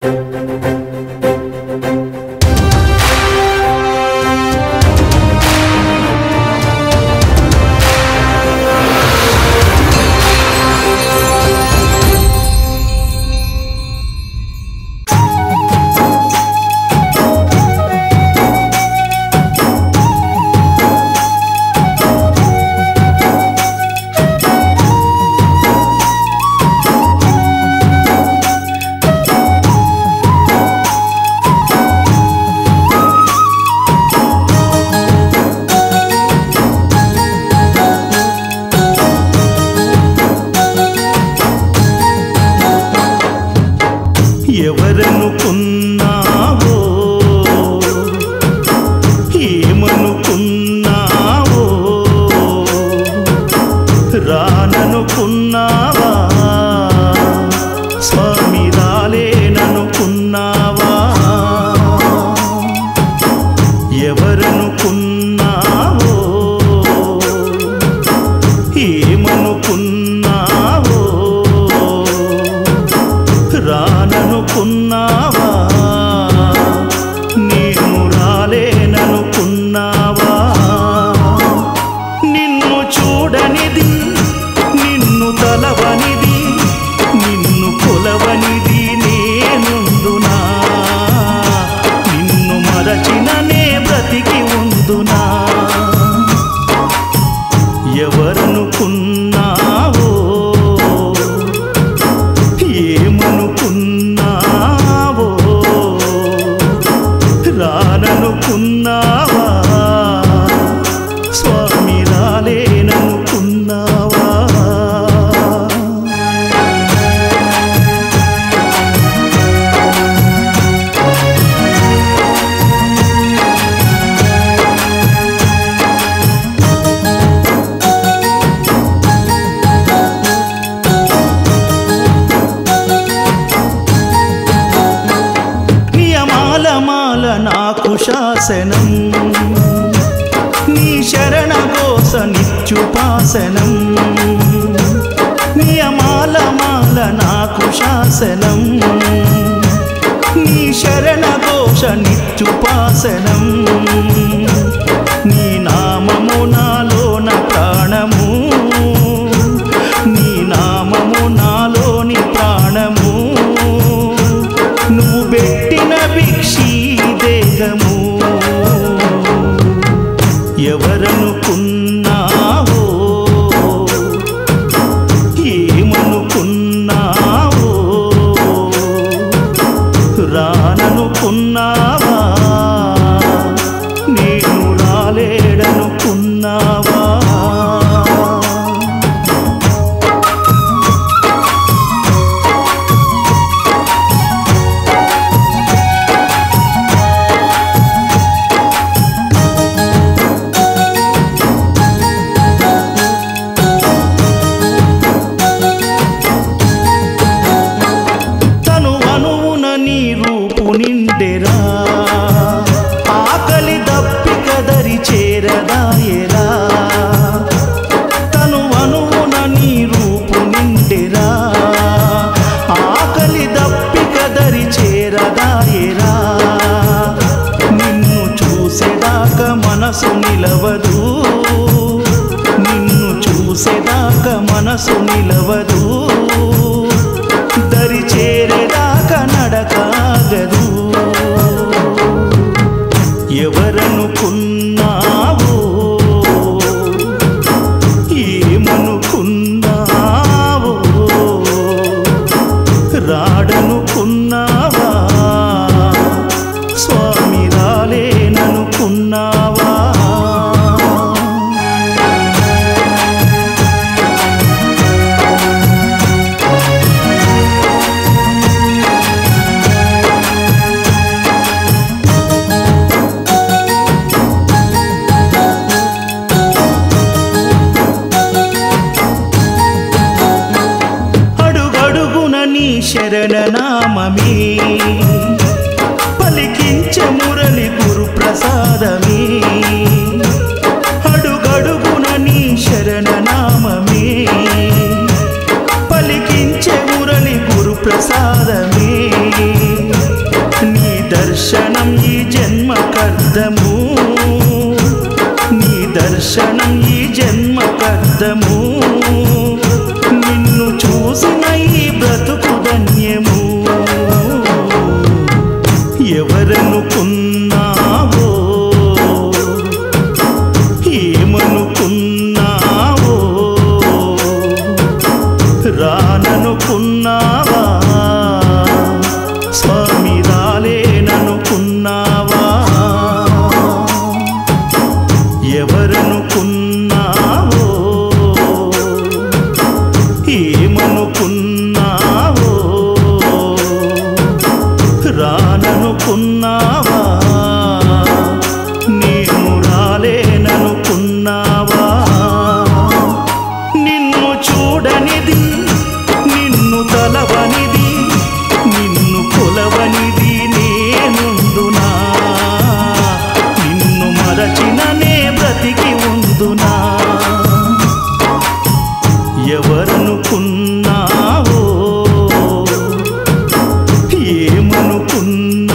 ఎవరనుకున్నావో ఏమనుకున్నావో రాననుకున్నావా స్వామి రాలేననుకున్నావా ఎవరనుకున్నావో ఏమనుకున్నావో రాననుకున్నావా నేను రాలేననుకున్నావా నిన్ను చూడనిది నిన్ను తలవనిది నిన్ను కొలవనిది నేనుందునా నిన్ను మరచిననే బ్రతికి ఉందునా ఎవరనుకున్నావో ఏమనుకున్నావో రాననుకున్నావా స్వామి రాలేననుకున్నావా నియమాల మాల నాకు శాసనం నీ శరణ కోస నిత్యుపాసనం నియమాల మాల నాకు శాసనం నీ శరణ ఘోష నిత్యుపాసనం నీ నామము నాలోన ప్రాణము నీ నామము నాలోని ప్రాణము నువ్వు పెట్టిన భిక్షీ దేహము ఎవరనుకున్నావో ఏమనుకున్నావో రాననుకున్నావా నేను రాలేడనుకున్నావా తను అనువున నీ రూపు నిండెరా ఆకలి దప్పిక దరి చేరదాయరా తను అనువున నీ రూపు నిండెరా ఆకలి దప్పిక దరి చేరదాయరా నిన్ను చూసేదాకా మనసు నిలవదు నిన్ను చూసేదాకా మనసు నిలవదు దరి చేరేదాకా నడకాగదు ఎవరనుకున్నావో ఏమనుకున్నావో రాడనుకున్నావా స్వామి రాలేననుకున్నావా అడుగడుగున నీ శరణనామమే పలికించే మురళి గురు ప్రసాదమే అడుగడుగున నీ శరణనామమే పలికించే మురళి గురు ప్రసాదమే దర్శనం ఈ జన్మకర్దము నీ దర్శనం ఈ జన్మకర్దము నిన్ను చూసిన ఈ బ్రతుకు ధన్యము ఎవరనుకున్నావో ఏమనుకున్నావో రాననుకున్నావా స్వామి రాలేననుకున్నావా ఎవరనుకున్నావో ఏమనుకున్నావో రాననుకున్నావా నేను రాలేననుకున్నావా నిన్ను చూడనిది నిన్ను తలవనిది నిన్ను కొలవనిది నేనుందునా నిన్ను మరచిననే బ్రతికి ఉందునా ఎవరనుకున్నావో ఏమనుకున్నావో